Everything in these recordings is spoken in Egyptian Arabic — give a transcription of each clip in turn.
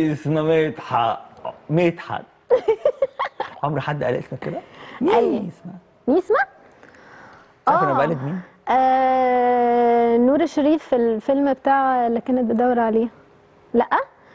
اسمه مدحت مدحت عمر حد قال اسمك كده؟ أيوة. نسمة نسمة عارف انا آه. بقلد مين؟ آه نور الشريف في الفيلم بتاع اللي كانت بتدور عليه لا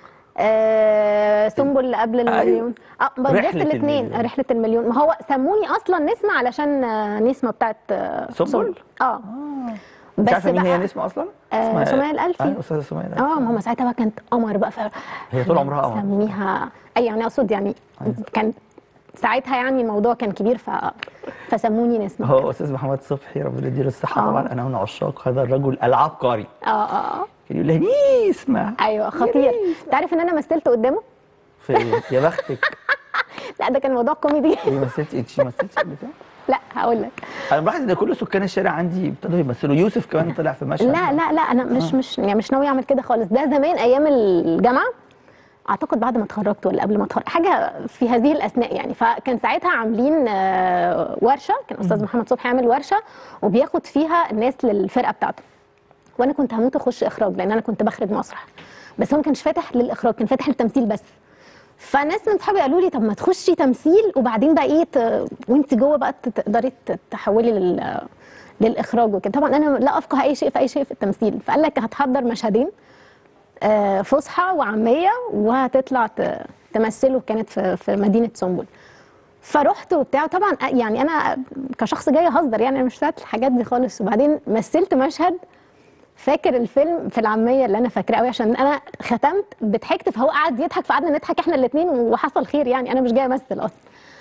آه سنبل اللي قبل المليون اه بس رحلة الاثنين المليون. رحله المليون ما هو سموني اصلا نسمه علشان آه، نسمه بتاعت آه، سنبل؟ اه انت عارفه مين هي بقى- نسمة اصلا؟ آه، اسمها- سمية الألفي. آه، استاذه سمية الألفي اه ما هم ساعتها بقى كانت قمر بقى ف... هي طول عمرها قمر. سميها اي يعني اقصد يعني كان ساعتها يعني الموضوع كان كبير ف... فسموني نسمه هو استاذ محمد صبحي ربنا يديله الصحه آه. طبعا انا من عشاق هذا الرجل العبقري اه اه كان يقول لها نسمة ايوه خطير تعرف ان انا مثلت قدامه في يا بختك لا ده كان موضوع كوميدي ايه مثلتي انت مثلتي قبل كده؟ لا هقول لك انا بلاحظ ان كل سكان الشارع عندي ابتدوا يمثلوا يوسف كمان طلع في مشهد لا لا لا انا مش مش يعني مش ناوي اعمل كده خالص ده زمان ايام الجامعه اعتقد بعد ما اتخرجت ولا قبل ما اتخرج حاجه في هذه الاثناء يعني فكان ساعتها عاملين آه، ورشه كان استاذ محمد صبحي عامل ورشه وبياخد فيها الناس للفرقه بتاعته وانا كنت هموت اخش اخراج لان انا كنت بخرج مسرح بس هو ما كانش فاتح للاخراج كان فاتح للتمثيل بس فناس من صحابي قالوا لي طب ما تخشي تمثيل وبعدين بقى ايه ت... وانت جوه بقى ت- تقدري ت- تحولي لل... للاخراج وكده طبعا انا لا افقه اي شيء في اي شيء في التمثيل فقال لك هتحضر مشهدين آه، فصحى وعاميه وهتطلع ت- تمثله كانت في في مدينه سنبل فرحت وبتاع طبعا يعني انا كشخص جاي اهزر يعني انا مش فاكره الحاجات دي خالص وبعدين مثلت مشهد فاكر الفيلم في العاميه اللي انا فاكراه قوي عشان انا ختمت بضحكت فهو قعد يضحك فقعدنا نضحك احنا الاثنين وحصل خير يعني انا مش جايه امثل اصلا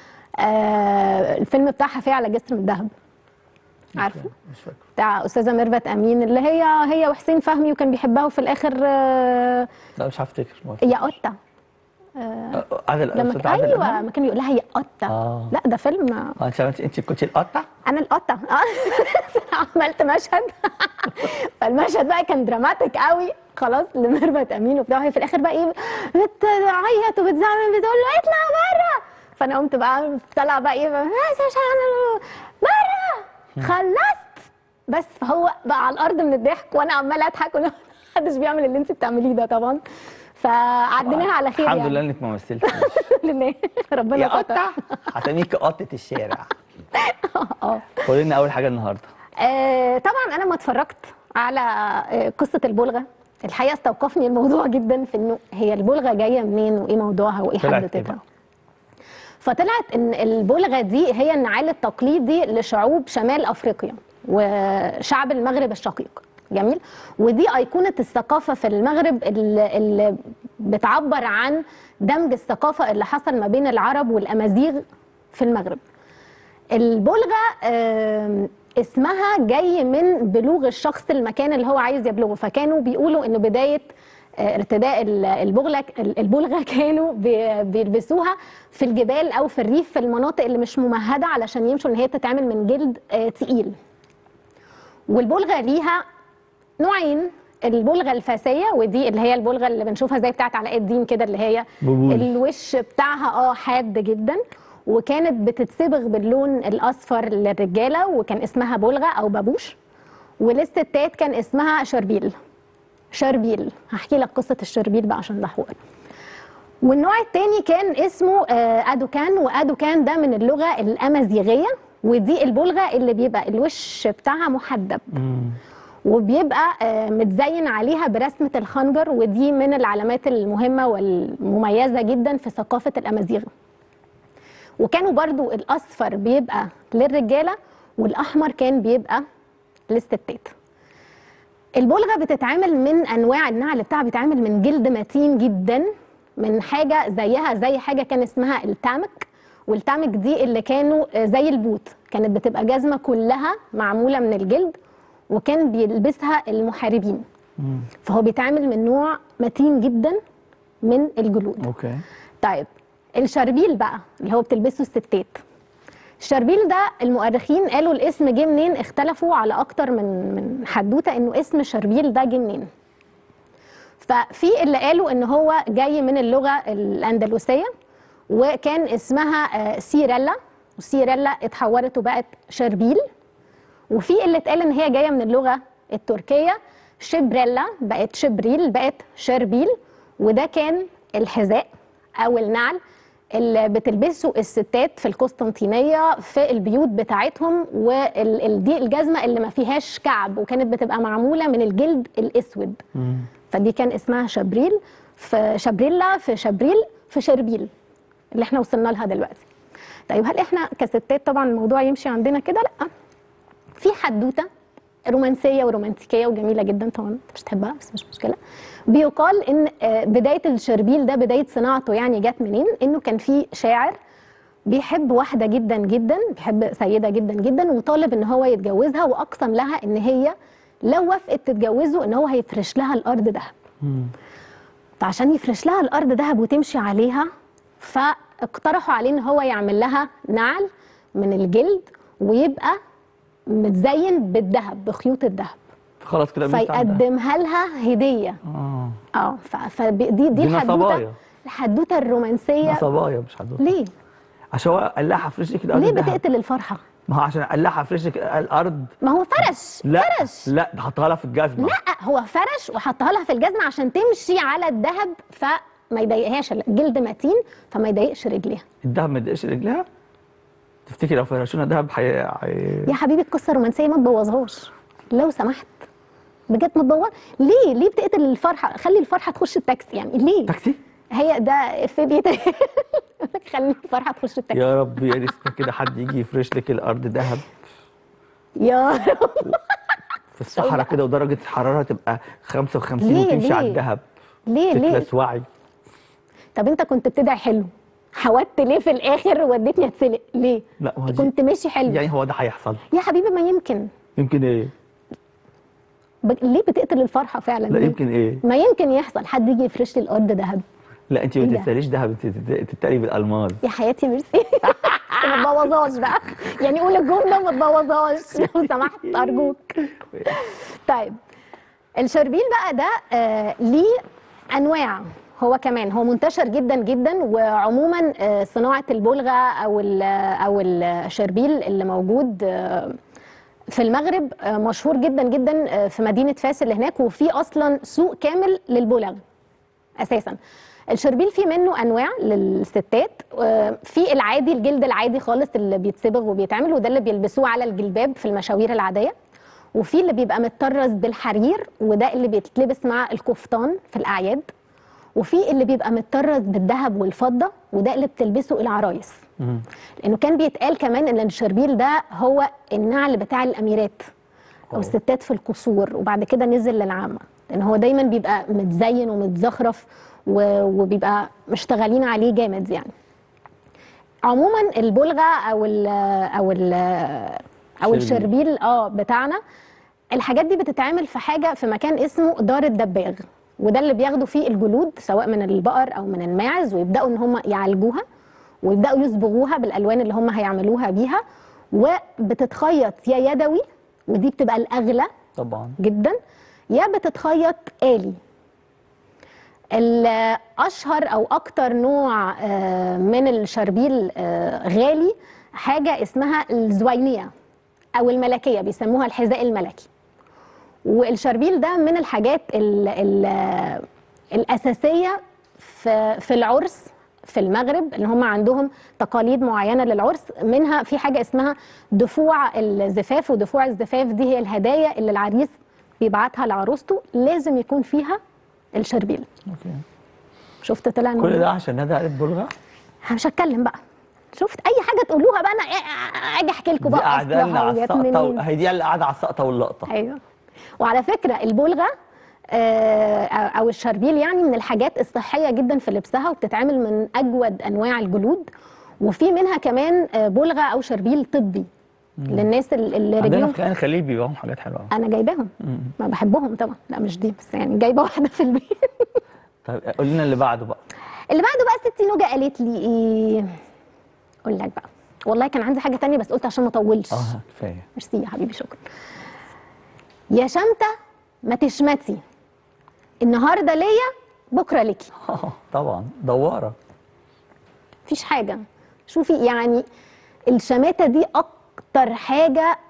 آه الفيلم بتاع حفيه على جسر من الذهب عارفه مش فاكر بتاع استاذه ميرفت امين اللي هي هي وحسين فهمي وكان بيحبها وفي الاخر آه لا مش هفتكر ما يا قطه آه، عادل لما أستاذ ك- عادل ايوه إمام؟ ما كان يقول لها يا قطه آه. لا ده فيلم آه، اه انت انت انت كنت القطع انا القطه اه عملت مشهد فالمشهد بقى كان دراماتيك قوي خلاص لميرفت امين وبتاع وهي في الاخر بقى ايه بتعيط وبتزعل بتقول له اطلع بره فانا قمت بقى طالعه بقى ايه بس عشان بره خلصت بس فهو بقى على الارض من الضحك وانا عماله اضحك ولا محدش بيعمل اللي انت بتعمليه ده طبعا فعديناها على خير الحمد يعني. لله انك ما مثلتيش لله ربنا يا ستر. قطع هسميك قطة الشارع اه قولي لنا اول حاجه النهارده آه، طبعا انا ما اتفرجت على آه، قصه البلغه الحقيقه استوقفني الموضوع جدا في انه هي البلغه جايه منين وايه موضوعها وايه طلعت إيه حدوتتها بقى؟ فطلعت ان البلغه دي هي النعال التقليدي لشعوب شمال افريقيا وشعب المغرب الشقيق جميل ودي ايقونه الثقافه في المغرب اللي, اللي بتعبر عن دمج الثقافه اللي حصل ما بين العرب والامازيغ في المغرب البلغه آم، اسمها جاي من بلوغ الشخص المكان اللي هو عايز يبلغه فكانوا بيقولوا ان بدايه آه، ارتداء ال- البغلة البلغة كانوا بي- بيلبسوها في الجبال أو في الريف في المناطق اللي مش ممهدة علشان يمشوا إن هي بتتعمل من جلد آه، تقيل والبلغة ليها نوعين البلغة الفاسية ودي اللي هي البلغة اللي بنشوفها زي بتاعت علاء الدين كده اللي هي ببوز. الوش بتاعها اه حاد جدا وكانت بتتصبغ باللون الأصفر للرجالة وكان اسمها بلغة أو بابوش وللستات كان اسمها شربيل شربيل هحكي لك قصة الشربيل بقى عشان ده حوار والنوع التاني كان اسمه آه، أدوكان وأدوكان ده من اللغة الأمازيغية ودي البلغة اللي بيبقى الوش بتاعها محدب وبيبقى آه، متزين عليها برسمة الخنجر ودي من العلامات المهمة والمميزة جدا في ثقافة الأمازيغ وكانوا برضو الأصفر بيبقى للرجالة والأحمر كان بيبقى للستات البلغة بتتعمل من أنواع النعل بتاعها بيتعمل من جلد متين جدا من حاجة زيها زي حاجة كان اسمها التامك والتامك دي اللي كانوا آه، زي البوت كانت بتبقى جزمة كلها معمولة من الجلد وكان بيلبسها المحاربين فهو بيتعمل من نوع متين جدا من الجلود اوكي طيب الشربيل بقى اللي هو بتلبسه الستات الشربيل ده المؤرخين قالوا الاسم جه منين اختلفوا على اكتر من من حدوته انه اسم شربيل ده جه منين ففي اللي قالوا ان هو جاي من اللغه الاندلسيه وكان اسمها آه، سيريلا وسيريلا اتحولت وبقت شربيل وفي اللي اتقال ان هي جايه من اللغه التركيه شبريلا بقت شبريل بقت شربيل وده كان الحذاء او النعل اللي بتلبسه الستات في القسطنطينيه في البيوت بتاعتهم ودي الجزمه اللي ما فيهاش كعب وكانت بتبقى معموله من الجلد الاسود فدي كان اسمها شبريل في شبريلا في شبريل في شربيل اللي احنا وصلنا لها دلوقتي طيب هل احنا كستات طبعا الموضوع يمشي عندنا كده لا في حدوته رومانسيه ورومانتيكيه وجميله جدا طبعا انت مش تحبها بس مش مشكله بيقال ان آه، بدايه الشربيل ده بدايه صناعته يعني جت منين انه كان في شاعر بيحب واحده جدا جدا بيحب سيده جدا جدا وطالب ان هو يتجوزها واقسم لها ان هي لو وافقت تتجوزه ان هو هيفرش لها الارض ذهب فعشان يفرش لها الارض ذهب وتمشي عليها فاقترحوا عليه ان هو يعمل لها نعل من الجلد ويبقى متزين بالذهب بخيوط الذهب خلاص كده البنت عندها. فيقدمها لها هديه اه اه فدي دي, دي الحدوته نصبايا. الحدوته الرومانسيه صبايا مش حدود ليه؟ عشان هو قال لها هفرش لك الارض ليه دهب. بتقتل الفرحه؟ ما هو عشان قال لها هفرش لك الارض ما هو فرش لا فرش لا ده حطها لها في الجزمه لا هو فرش وحطها لها في الجزمه عشان تمشي على الذهب فما يضايقهاش الجلد متين فما يضايقش رجليها الدهب ما يدقش رجلها تفتكر لو فرشونا دهب حي... حي... يا حبيبي القصه الرومانسيه ما تبوظهاش لو سمحت بجد ما تبوظ ليه ليه بتقتل الفرحه خلي الفرحه تخش التاكسي يعني ليه تاكسي هي ده في بيت خلي الفرحه تخش التاكسي يا رب يا ريت كده حد يجي يفرش لك الارض دهب يا رب في الصحراء كده ودرجه الحراره تبقى 55 ليه؟ وتمشي على ليه؟ الدهب ليه ليه تكلس وعي طب انت كنت بتدعي حلو حودت ليه في الاخر ووديتني اتسلق ليه لا ما هو دي- كنت ماشي حلو يعني هو ده هيحصل يا حبيبي ما يمكن يمكن ايه ب... ليه بتقتل الفرحه فعلا لا ليه؟ يمكن ايه ما يمكن يحصل حد يجي يفرش لي الارض ذهب لا انت إيه ما ده؟ تتساليش دهب انت تت- تتقلي بالالماس يا حياتي ميرسي ما تبوظهاش بقى يعني قول الجمله ما تبوظهاش لو سمحت ارجوك طيب الشربيل بقى ده آه ليه انواع هو كمان هو منتشر جدا جدا وعموما آه صناعه البلغه او ال- او الشربيل اللي موجود آه في المغرب آه مشهور جدا جدا آه في مدينه فاس اللي هناك وفي اصلا سوق كامل للبلغ اساسا الشربيل فيه منه انواع للستات آه، في العادي الجلد العادي خالص اللي بيتصبغ وبيتعمل وده اللي بيلبسوه على الجلباب في المشاوير العاديه وفي اللي بيبقى متطرز بالحرير وده اللي بيتلبس مع القفطان في الاعياد وفي اللي بيبقى متطرز بالذهب والفضه وده اللي بتلبسه العرايس لانه كان بيتقال كمان ان الشربيل ده هو النعل بتاع الاميرات او أوه. الستات في القصور وبعد كده نزل للعامه لان هو دايما بيبقى متزين ومتزخرف و- وبيبقى مشتغلين عليه جامد يعني عموما البلغه او ال او ال او شربيل. الشربيل اه بتاعنا الحاجات دي بتتعمل في حاجه في مكان اسمه دار الدباغ وده اللي بياخدوا فيه الجلود سواء من البقر او من الماعز ويبداوا ان هم يعالجوها ويبداوا يصبغوها بالالوان اللي هم هيعملوها بيها وبتتخيط يا يدوي ودي بتبقى الاغلى طبعا جدا يا بتتخيط آلي الأشهر أو أكتر نوع آه، من الشربيل آه، غالي حاجة اسمها الزوينية أو الملكية بيسموها الحذاء الملكي والشربيل ده من الحاجات ال ال الأساسية في في العرس في المغرب ان هم عندهم تقاليد معينه للعرس منها في حاجه اسمها دفوع الزفاف ودفوع الزفاف دي هي الهدايا اللي العريس بيبعتها لعروسته لازم يكون فيها الشربيل اوكي شفت طلع كل الموضوع؟ ده عشان ندى قالت بلغه مش هتكلم بقى شفت اي حاجه تقولوها بقى انا اجي احكي لكم دي بقى قاعده لنا اصلها على وجت السقطه منين و... هي دي اللي قاعده على السقطه واللقطه ايوه وعلى فكره البلغه آه، او الشربيل يعني من الحاجات الصحيه جدا في لبسها وبتتعمل من اجود انواع الجلود وفي منها كمان آه، بلغه او شربيل طبي للناس ال- اللي عندنا رجلهم في خلينا الخليج بيبيعوا حاجات حلوه انا جايباهم ما بحبهم طبعا لا مش دي بس يعني جايبه واحده في البيت طيب قول لنا اللي بعده بقى اللي بعده بقى ستي نوجه قالت لي ايه اقول لك بقى والله كان عندي حاجه تانية بس قلت عشان ما اطولش اه كفايه ميرسي يا حبيبي شكرا يا شمتة ما تشمتي النهارده ليا بكره ليكي طبعا دواره مفيش حاجه شوفي يعني الشماتة دي اكتر حاجه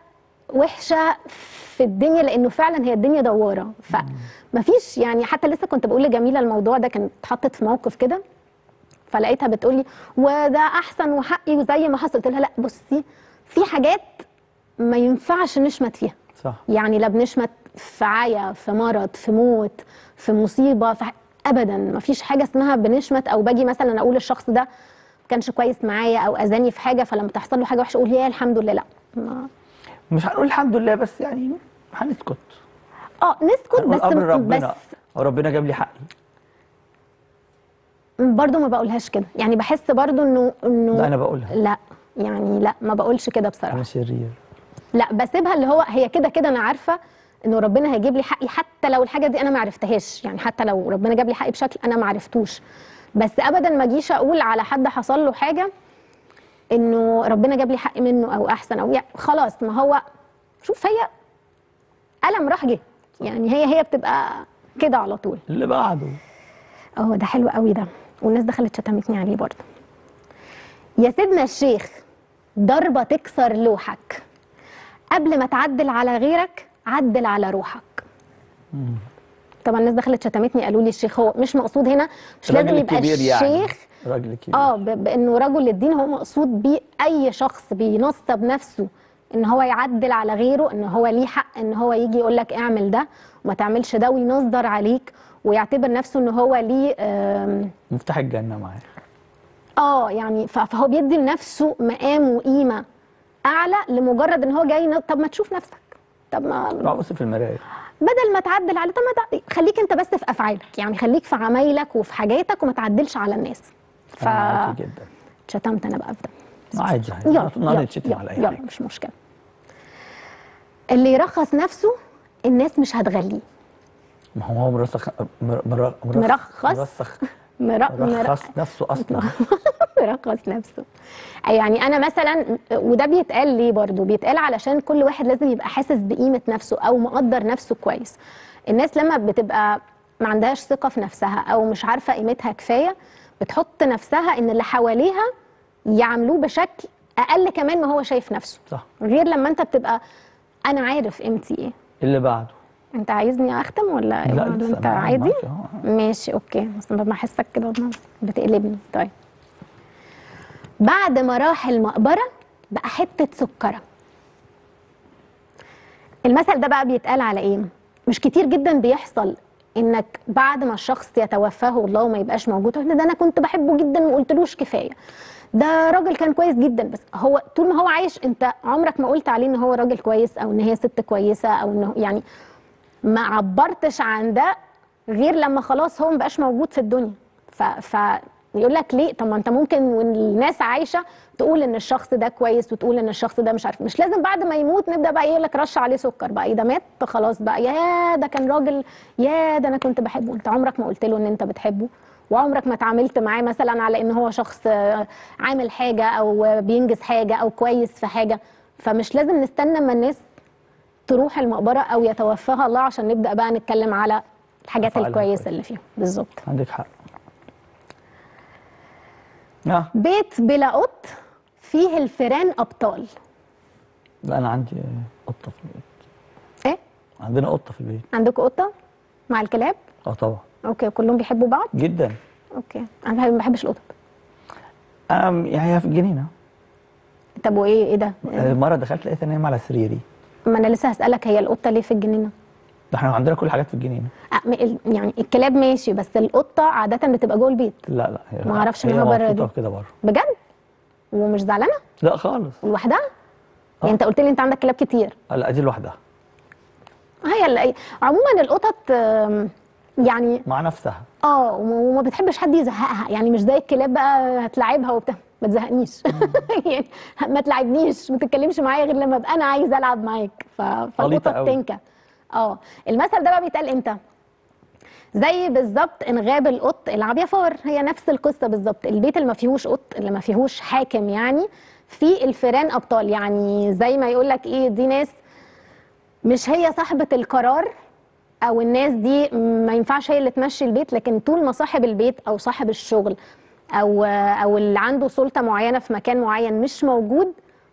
وحشه في الدنيا لانه فعلا هي الدنيا دواره فمفيش يعني حتى لسه كنت بقول لجميله الموضوع ده كانت اتحطت في موقف كده فلقيتها بتقولي وده احسن وحقي وزي ما حصل قلت لها لا بصي في حاجات ما ينفعش نشمت فيها صح يعني لا بنشمت في عيا في مرض في موت في مصيبه في ح- ابدا ما فيش حاجه اسمها بنشمت او باجي مثلا اقول الشخص ده ما كانش كويس معايا او اذاني في حاجه فلما تحصل له حاجه وحشه اقول يا الحمد لله لا ما مش هنقول الحمد لله بس يعني هنسكت اه نسكت هنقول بس امر ربنا بس او ربنا جاب لي حقي برضو ما بقولهاش كده يعني بحس برضو انه انه لا انا بقولها لا يعني لا ما بقولش كده بصراحه انا شرير لا بسيبها اللي هو هي كده كده انا عارفه انه ربنا هيجيب لي حقي حتى لو الحاجه دي انا ما عرفتهاش يعني حتى لو ربنا جاب لي حقي بشكل انا ما عرفتوش بس ابدا ما اجيش اقول على حد حصل له حاجه انه ربنا جاب لي حقي منه او احسن او يعني خلاص ما هو شوف هي قلم راح جه يعني هي هي بتبقى كده على طول اللي بعده اه ده حلو قوي ده والناس دخلت شتمتني عليه برضه يا سيدنا الشيخ ضربة تكسر لوحك قبل ما تعدل على غيرك عدل على روحك طبعا الناس دخلت شتمتني قالوا لي الشيخ هو مش مقصود هنا مش لازم راجل يبقى كبير يعني الشيخ راجل كبير اه ب- بانه رجل الدين هو مقصود بيه اي شخص بينصب نفسه ان هو يعدل على غيره ان هو ليه حق ان هو يجي يقول لك اعمل ده وما تعملش ده وينصدر عليك ويعتبر نفسه ان هو ليه آم، مفتاح الجنه معايا اه يعني ف- فهو بيدي لنفسه مقام وقيمه اعلى لمجرد ان هو جاي ن- طب ما تشوف نفسك طب ما روح بص في المرايه بدل ما تعدل على طب ما تع- خليك انت بس في افعالك يعني خليك في عمايلك وفي حاجاتك وما تعدلش على الناس ف انا معاكي جدا شتمت انا بقى في ده عادي عادي يلا النهارده يلا نتشتم على يلا, اي يلا حاجه مش مشكله اللي يرخص نفسه الناس مش هتغليه ما هو هو مرسخ مر- مر- مرخص. مرسخ مر... مر... مرخص نفسه اصلا مرخص نفسه يعني انا مثلا وده بيتقال ليه برضو بيتقال علشان كل واحد لازم يبقى حاسس بقيمه نفسه او مقدر نفسه كويس الناس لما بتبقى ما عندهاش ثقه في نفسها او مش عارفه قيمتها كفايه بتحط نفسها ان اللي حواليها يعاملوه بشكل اقل كمان ما هو شايف نفسه صح غير لما انت بتبقى انا عارف قيمتي ايه اللي بعده انت عايزني اختم ولا لا، ولا لسه انت معاك- عادي معاك اهو. ماشي اوكي بس لما احسك كده بتقلبني طيب بعد ما راح المقبره بقى حته سكره المثل ده بقى بيتقال على ايه مش كتير جدا بيحصل انك بعد ما الشخص يتوفاه الله وما يبقاش موجود تقول ده انا كنت بحبه جدا وما قلتلوش كفايه ده راجل كان كويس جدا بس هو طول ما هو عايش انت عمرك ما قلت عليه ان هو راجل كويس او ان هي ست كويسه او انه يعني ما عبرتش عن ده غير لما خلاص هو مبقاش موجود في الدنيا ف, ف يقول لك ليه طب ما انت ممكن والناس عايشه تقول ان الشخص ده كويس وتقول ان الشخص ده مش عارف مش لازم بعد ما يموت نبدا بقى يقول لك رش عليه سكر بقى اذا مات خلاص بقى يا ده كان راجل يا ده انا كنت بحبه انت عمرك ما قلت له ان انت بتحبه وعمرك ما اتعاملت معاه مثلا على ان هو شخص آه، عامل حاجه او آه، بينجز حاجه او كويس في حاجه فمش لازم نستنى اما الناس تروح المقبره او يتوفاها الله عشان نبدا بقى نتكلم على الحاجات أفعالها الكويسه كويس. اللي فيها بالظبط عندك حق اه بيت بلا قط فيه الفيران ابطال لا انا عندي قطه في البيت ايه عندنا قطه في البيت عندكم قطه مع الكلاب اه طبعا اوكي كلهم بيحبوا بعض جدا اوكي انا بحب- ما بحبش القطط أم يعني هي في الجنينه طب وايه ايه ده آه، مره دخلت لقيتها نايمه على سريري ما انا لسه هسالك هي القطه ليه في الجنينه ده احنا عندنا كل الحاجات في الجنينه أه، م- ال- يعني الكلاب ماشي بس القطه عاده بتبقى جوه البيت لا لا هي ما أعرفش هي إنها بره مبسوطة دي. كده بره بجد ومش زعلانه لا خالص لوحدها يعني انت قلت لي انت عندك كلاب كتير آه، لا دي لوحدها هي اللي عموما القطط آم، يعني مع نفسها اه وما وما بتحبش حد يزهقها يعني مش زي الكلاب بقى هتلاعبها وبتاع ما تزهقنيش يعني ما تلعبنيش ما تتكلمش معايا غير لما ابقى انا عايزه العب معاك ف... فالقطه قوي. بتنكى اه المثل ده بقى بيتقال امتى زي بالظبط ان غاب القط العب يا فار هي نفس القصه بالظبط البيت اللي ما فيهوش قط اللي ما فيهوش حاكم يعني في الفيران ابطال يعني زي ما يقول لك ايه دي ناس مش هي صاحبه القرار او الناس دي ما ينفعش هي اللي تمشي البيت لكن طول ما صاحب البيت او صاحب الشغل او او اللي عنده سلطه معينه في مكان معين مش موجود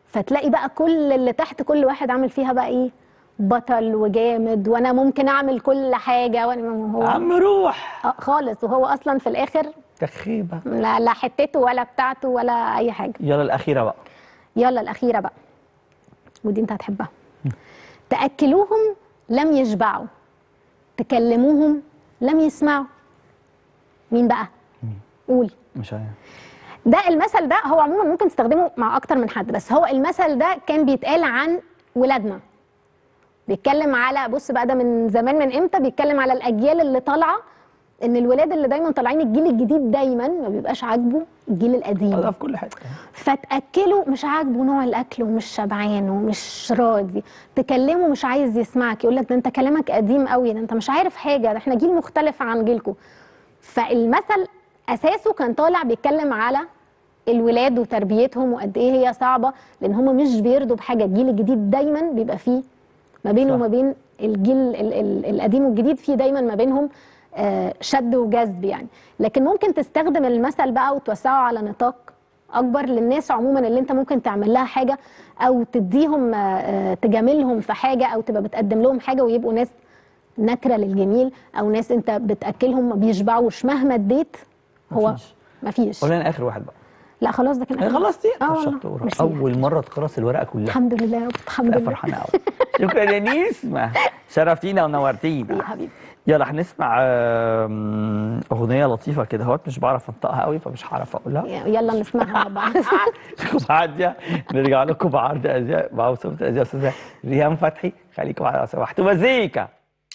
فتلاقي بقى كل اللي تحت كل واحد عامل فيها بقى ايه بطل وجامد وانا ممكن اعمل كل حاجه وانا هو عم روح آه، خالص وهو اصلا في الاخر تخيبه لا, لا حتته ولا بتاعته ولا اي حاجه يلا الاخيره بقى يلا الاخيره بقى ودي انت هتحبها تاكلوهم لم يشبعوا تكلموهم لم يسمعوا مين بقى قول مش عارف ده المثل ده هو عموما ممكن تستخدمه مع اكتر من حد بس هو المثل ده كان بيتقال عن ولادنا بيتكلم على بص بقى ده من زمان من امتى بيتكلم على الاجيال اللي طالعه ان الولاد اللي دايما طالعين الجيل الجديد دايما ما بيبقاش عاجبه الجيل القديم ده في كل حته فتاكله مش عاجبه نوع الاكل ومش شبعان ومش راضي تكلمه مش عايز يسمعك يقول لك ده انت كلامك قديم قوي ده انت مش عارف حاجه ده احنا جيل مختلف عن جيلكم فالمثل اساسه كان طالع بيتكلم على الولاد وتربيتهم وقد ايه هي صعبه لان هم مش بيرضوا بحاجه الجيل الجديد دايما بيبقى فيه ما بينه صح. وما بين الجيل ال- ال- القديم والجديد في دايما ما بينهم آه، شد وجذب يعني لكن ممكن تستخدم المثل بقى وتوسعه على نطاق اكبر للناس عموما اللي انت ممكن تعمل لها حاجه او تديهم آه، آه، تجاملهم في حاجه او تبقى بتقدم لهم حاجه ويبقوا ناس نكره للجميل او ناس انت بتاكلهم ما بيشبعوش مهما اديت هو مفيش. مفيش قول لنا اخر واحد بقى لا خلاص ده كان هي آخر. خلصتي اه طب والله. شطوره ميرسي. اول مره تخلص الورقه كلها الحمد لله يا رب الحمد لا لله فرحانه قوي شكرا يا نسمه شرفتينا ونورتينا يا حبيبي يلا هنسمع آم، اغنيه لطيفه كده اهوت مش بعرف انطقها قوي فمش هعرف اقولها يلا نسمعها مع بعض عادية نرجع لكم بعرض ازياء مع وصفه الازياء استاذه ريهام فتحي خليكم على سماحته مزيكا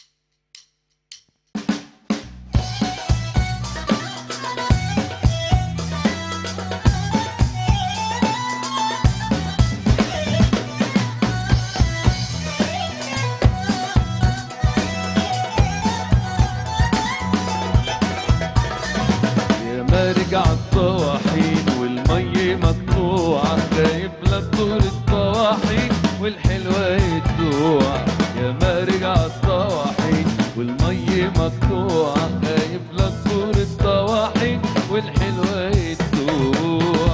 يا مارجع الطواحين والمي مقطوعة خايف لا تدور الطواحين والحلوة يدوع يا مارجع الطواحين والمي مقطوعة خايف لا تدور الطواحين والحلوة يدوع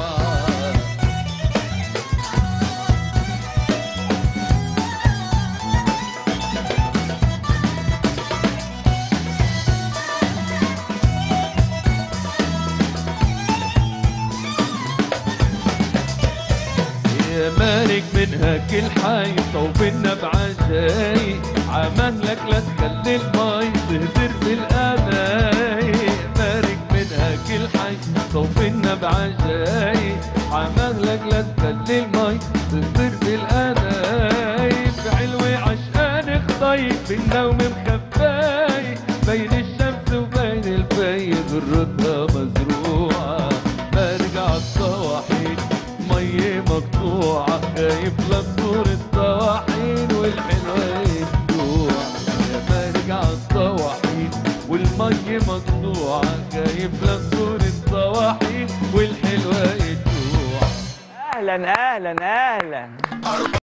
يا مالك منها كل حي صوبنا بعجاي عمهلك لا تخلي المي تهدر في الأناي مالك منها كل حي صوبنا بعجاي عمهلك لا تخلي المي تهدر في الأناي بعلوي عشقان خضي بالنوم مخباي بين الشمس وبين الفي ذرتها مزروعة برجع الطواحين مي مقطوعة خايف لا تدور الطواحين والحلوة يدوع يا برجع الطواحين والمي مقطوعة خايف لا تدور الطواحين والحلوة يدوع اهلا اهلا اهلا